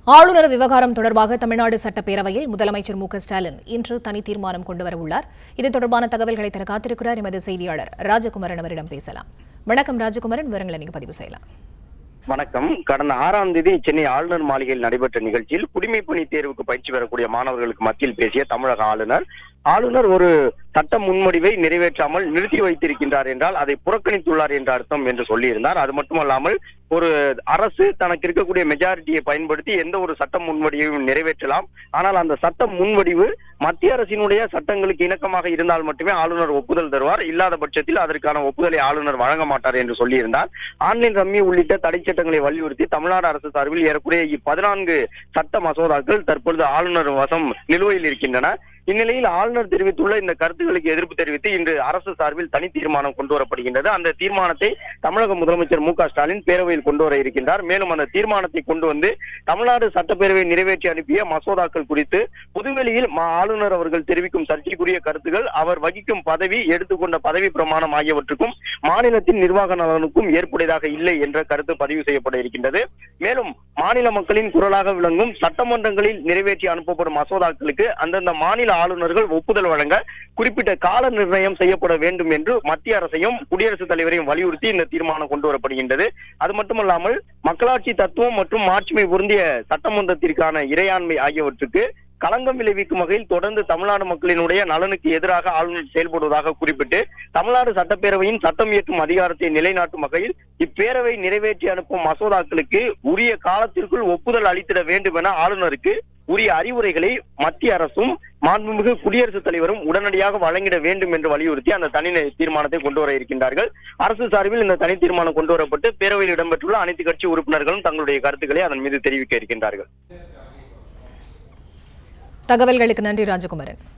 ஆளுநர் விவகாரம் தொடர்பாக தமிழ்நாடு சட்டப்பேரவையில் முதலமைச்சர் மு க ஸ்டாலின் இன்று தனி தீர்மானம் கொண்டு வரவுள்ளார் இது தொடர்பான தகவல்களை தர காத்திருக்கிறார் எமது செய்தியாளர் ராஜகுமரன் அவரிடம் பேசலாம் வணக்கம் ராஜகுமரன் விவரங்களை நீங்க பதிவு செய்யலாம் வணக்கம் கடந்த ஆறாம் தேதி சென்னை ஆளுநர் மாளிகையில் நடைபெற்ற நிகழ்ச்சியில் குடிமைப் பணி தேர்வுக்கு பயிற்சி பெறக்கூடிய மாணவர்களுக்கு மத்தியில் பேசிய தமிழக ஆளுநர் ஆளுநர் ஒரு சட்ட முன்வடிவை நிறைவேற்றாமல் நிறுத்தி வைத்திருக்கின்றார் என்றால் அதை புறக்கணித்துள்ளார் என்ற அர்த்தம் என்று சொல்லியிருந்தார் அது மட்டுமல்லாமல் ஒரு அரசு தனக்கு இருக்கக்கூடிய மெஜாரிட்டியை பயன்படுத்தி எந்த ஒரு சட்ட முன்வடிவையும் நிறைவேற்றலாம் ஆனால் அந்த சட்ட முன்வடிவு மத்திய அரசினுடைய சட்டங்களுக்கு இணக்கமாக இருந்தால் மட்டுமே ஆளுநர் ஒப்புதல் தருவார் இல்லாத பட்சத்தில் அதற்கான ஒப்புதலை ஆளுநர் வழங்க மாட்டார் என்று சொல்லியிருந்தார் ஆன்லைன் ரம்மி உள்ளிட்ட தடை சட்டங்களை வலியுறுத்தி தமிழ்நாடு அரசு சார்பில் ஏறக்குறைய பதினான்கு சட்ட மசோதாக்கள் தற்பொழுது ஆளுநர் வசம் நிலுவையில் இருக்கின்றன இந்நிலையில் ஆளுநர் தெரிவித்துள்ள இந்த கருத்துக்களுக்கு எதிர்ப்பு தெரிவித்து இன்று அரசு சார்பில் தனி தீர்மானம் கொண்டு வரப்படுகின்றது அந்த தீர்மானத்தை தமிழக முதலமைச்சர் மு க ஸ்டாலின் பேரவையில் கொண்டு வர இருக்கின்றார் மேலும் அந்த தீர்மானத்தை கொண்டு வந்து தமிழ்நாடு சட்டப்பேரவை நிறைவேற்றி அனுப்பிய மசோதாக்கள் குறித்து புதுவெளியில் மா- ஆளுநர் அவர்கள் தெரிவிக்கும் சர்ச்சைக்குரிய கருத்துக்கள் அவர் வகிக்கும் பதவி எடுத்துக்கொண்ட பதவி பிரமாணம் ஆகியவற்றுக்கும் மாநிலத்தின் நிர்வாக நலனுக்கும் ஏற்புடையதாக இல்லை என்ற கருத்து பதிவு செய்யப்பட இருக்கின்றது மேலும் மாநில மக்களின் குரலாக விளங்கும் சட்டமன்றங்களில் நிறைவேற்றி அனுப்பப்படும் மசோதாக்களுக்கு அந்தந்த மாநில ஆளுநர்கள் ஒப்புதல் வழங்க குறிப்பிட்ட கால நிர்ணயம் செய்யப்பட வேண்டும் என்று மத்திய அரசையும் குடியரசுத் தலைவரையும் வலியுறுத்தி இந்த தீர்மானம் கொண்டு வரப்படுகின்றது அது மட்டுமல்லாமல் மக்களாட்சி தத்துவம் மற்றும் மாட்சிமை பொருந்திய சட்டமன்றத்திற்கான இறையாண்மை ஆகியவற்றுக்கு களங்கம் விளைவிக்கும் வகையில் தொடர்ந்து தமிழ்நாடு மக்களினுடைய நலனுக்கு எதிராக ஆளுநர் செயல்படுவதாக குறிப்பிட்டு தமிழ்நாடு சட்டப்பேரவையின் சட்டம் இயற்றும் அதிகாரத்தை நிலைநாட்டும் வகையில் இப்பேரவை நிறைவேற்றி அனுப்பும் மசோதாக்களுக்கு உரிய காலத்திற்குள் ஒப்புதல் அளித்திட வேண்டும் என ஆளுநருக்கு உரிய அறிவுரைகளை மத்திய அரசும் மாண்புமிகு குடியரசுத் தலைவரும் உடனடியாக வழங்கிட வேண்டும் என்று வலியுறுத்தி அந்த தனி தீர்மானத்தை கொண்டு வர இருக்கின்றார்கள் அரசு சார்பில் இந்த தனி தீர்மானம் கொண்டு வரப்பட்டு பேரவையில் இடம்பெற்றுள்ள அனைத்து கட்சி உறுப்பினர்களும் தங்களுடைய கருத்துக்களை அதன் மீது தெரிவிக்க இருக்கின்றார்கள் தகவல்களுக்கு நன்றி ராஜகுமரன்